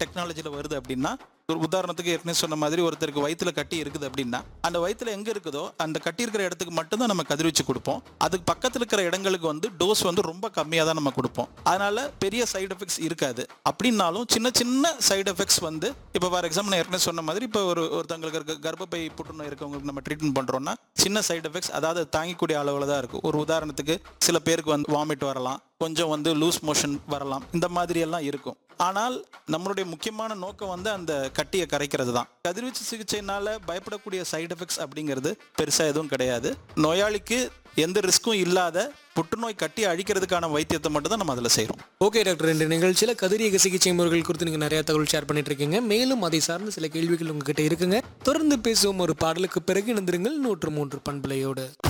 டெக்னாலஜியில் வருது அப்படின்னா ஒரு உதாரணத்துக்கு ஏற்கனவே சொன்ன மாதிரி ஒருத்தருக்கு வயித்துல கட்டி இருக்குது அப்படின்னா அந்த வயித்துல எங்க இருக்குதோ அந்த கட்டி இருக்கிற இடத்துக்கு மட்டும்தான் நம்ம கதிர்வீச்சு கொடுப்போம் அதுக்கு பக்கத்துல இருக்கிற இடங்களுக்கு வந்து டோஸ் வந்து ரொம்ப கம்மியாக தான் நம்ம கொடுப்போம் அதனால பெரிய சைடு எஃபெக்ட்ஸ் இருக்காது அப்படின்னாலும் சின்ன சின்ன சைடு எஃபெக்ட்ஸ் வந்து இப்போ ஃபார் எக்ஸாம்பிள் நான் ஏற்கனவே சொன்ன மாதிரி இப்போ ஒரு ஒருத்தவங்களுக்கு இருக்க கர்ப்பப்பை புற்றுநோய் இருக்கவங்களுக்கு நம்ம ட்ரீட்மெண்ட் பண்றோம்னா சின்ன சைடு எஃபெக்ட்ஸ் அதாவது தாங்கிக்கூடிய அளவில் தான் இருக்கும் ஒரு உதாரணத்துக்கு சில பேருக்கு வந்து வாமிட் வரலாம் கொஞ்சம் வந்து லூஸ் மோஷன் வரலாம் இந்த மாதிரி எல்லாம் இருக்கும் ஆனால் நம்மளுடைய முக்கியமான நோக்கம் வந்து அந்த கட்டியை கரைக்கிறது தான் கதிர்வீச்சு சிகிச்சைனால பயப்படக்கூடிய சைடு எஃபெக்ட்ஸ் அப்படிங்கிறது பெருசா எதுவும் கிடையாது நோயாளிக்கு எந்த ரிஸ்க்கும் இல்லாத புற்றுநோய் கட்டி அழிக்கிறதுக்கான வைத்தியத்தை மட்டும் தான் நம்ம அதில் செய்கிறோம் ஓகே டாக்டர் இந்த நிகழ்ச்சியில் கதிரியக சிகிச்சை முறைகள் குறித்து நீங்கள் நிறைய தகவல் ஷேர் பண்ணிட்டு இருக்கீங்க மேலும் அதை சார்ந்த சில கேள்விகள் உங்ககிட்ட இருக்குங்க தொடர்ந்து பேசுவோம் ஒரு பாடலுக்கு பிறகு இணைந்திருங்கள் நூற்று மூன்று பண்பலையோடு